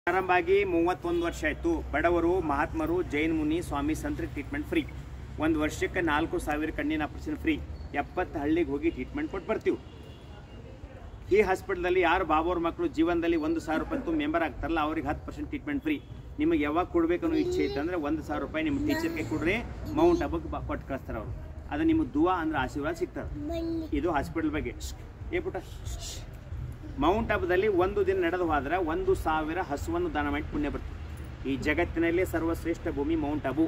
ಪ್ರಾರಂಭ ಆಗಿ ಮೂವತ್ತೊಂದು ವರ್ಷ ಆಯಿತು ಬಡವರು ಮಹಾತ್ಮರು ಜೈನ್ ಮುನಿ ಸ್ವಾಮಿ ಸಂತ್ರಿ ಟ್ರೀಟ್ಮೆಂಟ್ ಫ್ರೀ ಒಂದು ವರ್ಷಕ್ಕೆ ನಾಲ್ಕು ಸಾವಿರ ಕಣ್ಣಿನ ಆಪರೇಷನ್ ಫ್ರೀ ಎಪ್ಪತ್ತು ಹಳ್ಳಿಗೆ ಹೋಗಿ ಟ್ರೀಟ್ಮೆಂಟ್ ಕೊಟ್ಟು ಬರ್ತೀವಿ ಈ ಹಾಸ್ಪಿಟಲ್ದಲ್ಲಿ ಯಾರು ಬಾಬೋರ್ ಮಕ್ಕಳು ಜೀವನದಲ್ಲಿ ಒಂದು ಸಾವಿರ ರೂಪಾಯಿ ತುಂಬ ಮೆಂಬರ್ ಆಗ್ತಾರಲ್ಲ ಅವ್ರಿಗೆ ಹತ್ತು ಪರ್ಸೆಂಟ್ ಟ್ರೀಟ್ಮೆಂಟ್ ಫ್ರೀ ನಿಮಗೆ ಯಾವಾಗ ಕೊಡ್ಬೇಕು ಅನ್ನೋ ಇಚ್ಛೆ ಇತ್ತು ಅಂದ್ರೆ ಒಂದು ಸಾವಿರ ರೂಪಾಯಿ ನಿಮ್ಮ ಟೀಚರ್ಗೆ ಕೊಡ್ರಿ ಮೌಂಟ್ ಹಬ್ಬಕ್ಕೆ ಬ- ಕೊಟ್ಟು ಕಳಿಸ್ತಾರೆ ಅವರು ಅದು ನಿಮಗೆ ದುವಾ ಅಂದ್ರೆ ಆಶೀರ್ವಾದ ಸಿಗ್ತದೆ ಇದು ಹಾಸ್ಪಿಟಲ್ ಬಗ್ಗೆ ಏ ಪುಟ ಮೌಂಟ್ ಹಬ್ಬದಲ್ಲಿ ಒಂದು ದಿನ ನಡೆದು ಹೋದ್ರೆ ಒಂದು ಸಾವಿರ ಹಸುವನ್ನು ದಾನ ಮಾಡಿ ಪುಣ್ಯ ಬರ್ತದೆ ಈ ಜಗತ್ತಿನಲ್ಲೇ ಸರ್ವಶ್ರೇಷ್ಠ ಭೂಮಿ ಮೌಂಟ್ ಅಬು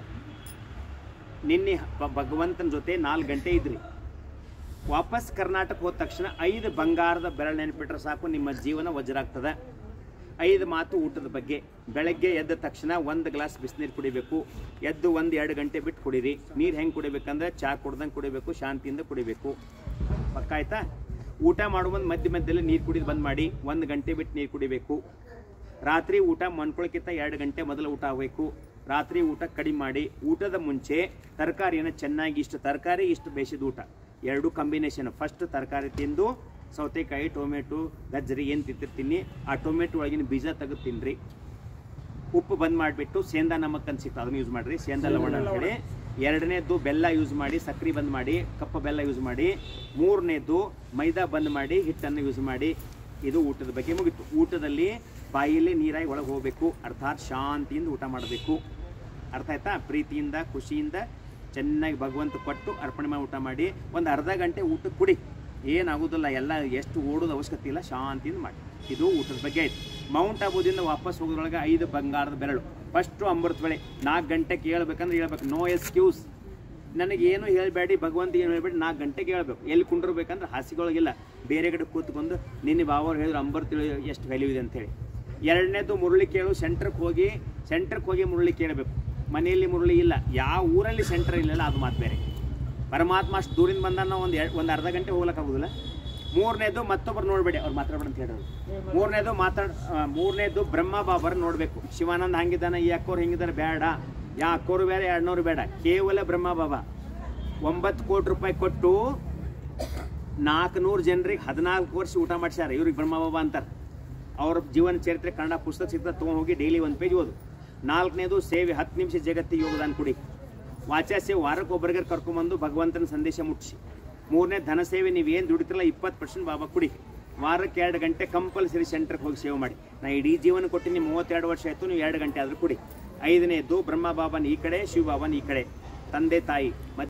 ನಿನ್ನೆ ಭ- ಭಗವಂತನ ಜೊತೆ ನಾಲ್ಕು ಗಂಟೆ ಇದ್ರಿ ವಾಪಸ್ ಕರ್ನಾಟಕ ಹೋದ ತಕ್ಷಣ ಐದು ಬಂಗಾರದ ಬೆರಳು ನೆನಪಿಟ್ರೆ ಸಾಕು ನಿಮ್ಮ ಜೀವನ ವಜ್ರ ಆಗ್ತದೆ ಐದು ಮಾತು ಊಟದ ಬಗ್ಗೆ ಬೆಳಗ್ಗೆ ಎದ್ದ ತಕ್ಷಣ ಒಂದು ಗ್ಲಾಸ್ ಬಿಸಿನೀರು ಕುಡಿಬೇಕು ಎದ್ದು ಒಂದು ಎರಡು ಗಂಟೆ ಬಿಟ್ಟು ಕುಡೀರಿ ನೀರು ಹೆಂಗೆ ಕುಡಿಬೇಕಂದ್ರೆ ಚಹಾ ಕುಡ್ದಂಗೆ ಕುಡಿಬೇಕು ಶಾಂತಿಯಿಂದ ಕುಡಿಬೇಕು ಪಕ್ಕ ಆಯ್ತಾ ಊಟ ಮಾಡುವ ಮಧ್ಯ ಮಧ್ಯದಲ್ಲಿ ನೀರು ಕುಡಿದು ಬಂದ್ ಮಾಡಿ ಒಂದು ಗಂಟೆ ಬಿಟ್ಟು ನೀರು ಕುಡಿಬೇಕು ರಾತ್ರಿ ಊಟ ಮನ್ಕೊಳಕ್ಕಿಂತ ಎರಡು ಗಂಟೆ ಮೊದಲು ಊಟ ಆಗಬೇಕು ರಾತ್ರಿ ಊಟ ಕಡಿಮೆ ಮಾಡಿ ಊಟದ ಮುಂಚೆ ತರಕಾರಿಯನ್ನು ಚೆನ್ನಾಗಿ ಇಷ್ಟು ತರಕಾರಿ ಇಷ್ಟು ಬೇಯಿಸಿದ ಊಟ ಎರಡು ಕಾಂಬಿನೇಷನ್ ಫಸ್ಟ್ ತರಕಾರಿ ತಿಂದು ಸೌತೆಕಾಯಿ ಟೊಮೆಟೊ ಗಜ್ಜರಿ ಏನು ತಿಂತಿರ್ತೀನಿ ಆ ಟೊಮೆಟೊ ಒಳಗಿನ ಬೀಜ ತೆಗೆದು ತಿನ್ರಿ ಉಪ್ಪು ಬಂದ್ ಮಾಡಿಬಿಟ್ಟು ಸೇಂದಾ ನಮಕ್ ಅಂತ ಸಿಗ್ತದೆ ಅದನ್ನು ಯೂಸ್ ಮಾಡಿರಿ ಸೇಂದಾ ಲವಣ ಅಂತೇಳಿ ಎರಡನೇದು ಬೆಲ್ಲ ಯೂಸ್ ಮಾಡಿ ಸಕ್ರೆ ಬಂದ್ ಮಾಡಿ ಕಪ್ಪ ಬೆಲ್ಲ ಯೂಸ್ ಮಾಡಿ ಮೂರನೇದು ಮೈದಾ ಬಂದ್ ಮಾಡಿ ಹಿಟ್ಟನ್ನು ಯೂಸ್ ಮಾಡಿ ಇದು ಊಟದ ಬಗ್ಗೆ ಮುಗೀತು ಊಟದಲ್ಲಿ ಬಾಯಲ್ಲಿ ನೀರಾಗಿ ಒಳಗೆ ಹೋಗಬೇಕು ಅರ್ಥಾತ್ ಶಾಂತಿಯಿಂದ ಊಟ ಮಾಡಬೇಕು ಅರ್ಥ ಆಯ್ತಾ ಪ್ರೀತಿಯಿಂದ ಖುಷಿಯಿಂದ ಚೆನ್ನಾಗಿ ಭಗವಂತ ಕೊಟ್ಟು ಅರ್ಪಣೆ ಮಾಡಿ ಊಟ ಮಾಡಿ ಒಂದು ಅರ್ಧ ಗಂಟೆ ಊಟಕ್ಕೆ ಕುಡಿ ಏನಾಗೋದಿಲ್ಲ ಎಲ್ಲ ಎಷ್ಟು ಓಡೋದು ಅವಶ್ಯಕತೆ ಇಲ್ಲ ಶಾಂತಿಯಿಂದ ಮಾಡಿ ಇದು ಊಟದ ಬಗ್ಗೆ ಆಯ್ತು ಮೌಂಟ್ ಆಬುದಿಂದ ವಾಪಸ್ ಹೋಗೋದ್ರೊಳಗೆ ಐದು ಬಂಗಾರದ ಬೆರಳು ಫಸ್ಟು ಅಮೃತ ಬೆಳೆ ನಾಲ್ಕು ಗಂಟೆಗೆ ಹೇಳ್ಬೇಕಂದ್ರೆ ಹೇಳ್ಬೇಕು ನೋ ಎಕ್ಸ್ಕ್ಯೂಸ್ ನನಗೆ ಏನು ಹೇಳಬೇಡಿ ಭಗವಂತ ಏನು ಹೇಳ್ಬೇಡಿ ನಾಲ್ಕು ಗಂಟೆಗೆ ಹೇಳ್ಬೇಕು ಎಲ್ಲಿ ಕುಂಡಿರ್ಬೇಕಂದ್ರೆ ಹಾಸಿಗೊಳಗಿಲ್ಲ ಬೇರೆ ಕಡೆ ಕೂತ್ಕೊಂಡು ನಿನ್ನೆ ಬಾವರು ಹೇಳಿದ್ರು ಅಂಬರ್ ತಿಳಿ ಎಷ್ಟು ವ್ಯಾಲ್ಯೂ ಇದೆ ಅಂತೇಳಿ ಎರಡನೇದು ಮುರುಳಿ ಕೇಳು ಸೆಂಟ್ರಿಗೆ ಹೋಗಿ ಸೆಂಟ್ರಿಗೆ ಹೋಗಿ ಮುರುಳಿ ಕೇಳಬೇಕು ಮನೆಯಲ್ಲಿ ಮುರುಳಿ ಇಲ್ಲ ಯಾವ ಊರಲ್ಲಿ ಸೆಂಟರ್ ಇಲ್ಲಲ್ಲ ಅದು ಮಾತು ಬೇರೆ ಪರಮಾತ್ಮ ಅಷ್ಟು ದೂರಿಂದ ಬಂದ ಒಂದು ಎರಡು ಒಂದು ಅರ್ಧ ಗಂಟೆ ಹೋಗ್ಲಿಕ್ಕಾಗೋದಿಲ್ಲ ಮೂರನೇದು ಮತ್ತೊಬ್ಬರು ನೋಡಬೇಡಿ ಅವ್ರು ಮಾತಾಡ್ಬೇಡ ಅಂತ ಹೇಳೋರು ಮೂರನೇದು ಮಾತಾಡ್ ಆ, ಮೂರನೇದು ಬ್ರಹ್ಮ ಬಾಬರ್ ನೋಡಬೇಕು ಶಿವಾನಂದ ಹಂಗಿದ್ದಾನೆ ಈ ಅಕ್ಕೋರು ಹಿಂಗಿದ್ದಾರೆ ಬೇಡ ಯಾ ಅಕ್ಕೋರು ಬೇರೆ ಎರಡ್ನೂರು ಬೇಡ ಕೇವಲ ಬ್ರಹ್ಮ ಬಾಬಾ ಒಂಬತ್ತು ಕೋಟಿ ರೂಪಾಯಿ ಕೊಟ್ಟು ನಾಲ್ಕುನೂರು ಜನರಿಗೆ ಹದಿನಾಲ್ಕು ವರ್ಷ ಊಟ ಮಾಡಿಸ್ಯಾರ ಇವ್ರಿಗೆ ಬ್ರಹ್ಮ ಬಾಬಾ ಅಂತಾರೆ ಅವ್ರ ಜೀವನ ಚರಿತ್ರೆ ಕನ್ನಡ ಪುಸ್ತಕ ಸಿಗ್ತದೆ ತೊಗೊಂಡು ಹೋಗಿ ಡೈಲಿ ಒಂದು ಪೇಜ್ ಓದು ನಾಲ್ಕನೇದು ಸೇವೆ ಹತ್ತು ನಿಮಿಷ ಜಗತ್ತಿಗೆ ಯೋಗದಾನ ಕೊಡಿ ವಾಚಾ ಸೇವೆ ವಾರಕ್ಕೆ ಒಬ್ಬರಿಗೆ ಕರ್ಕೊಂಬಂದು ಭಗವಂತನ ಸಂದೇಶ ಮುಟ್ಟಿಸಿ ಮೂರನೇ ಧನ ಸೇವೆ ನೀವು ಏನು ದುಡಿತಿರಲ್ಲ ಇಪ್ಪತ್ತು ಪರ್ಸೆಂಟ್ ಬಾಬಾ ಕುಡಿ ವಾರಕ್ಕೆ ಎರಡು ಗಂಟೆ ಕಂಪಲ್ಸರಿ ಸೆಂಟ್ರಿಗೆ ಹೋಗಿ ಸೇವೆ ಮಾಡಿ ನಾ ಇಡೀ ಜೀವನ ಕೊಟ್ಟಿನಿ ಮೂವತ್ತೆರಡು ವರ್ಷ ಆಯಿತು ನೀವು ಎರಡು ಗಂಟೆ ಆದರೂ ಕುಡಿ ಐದನೇದು ಬ್ರಹ್ಮ ಬಾಬನ್ ಈ ಕಡೆ ಶಿವ ಬಾಬನ್ ಈ ಕಡೆ ತಂದೆ ತಾಯಿ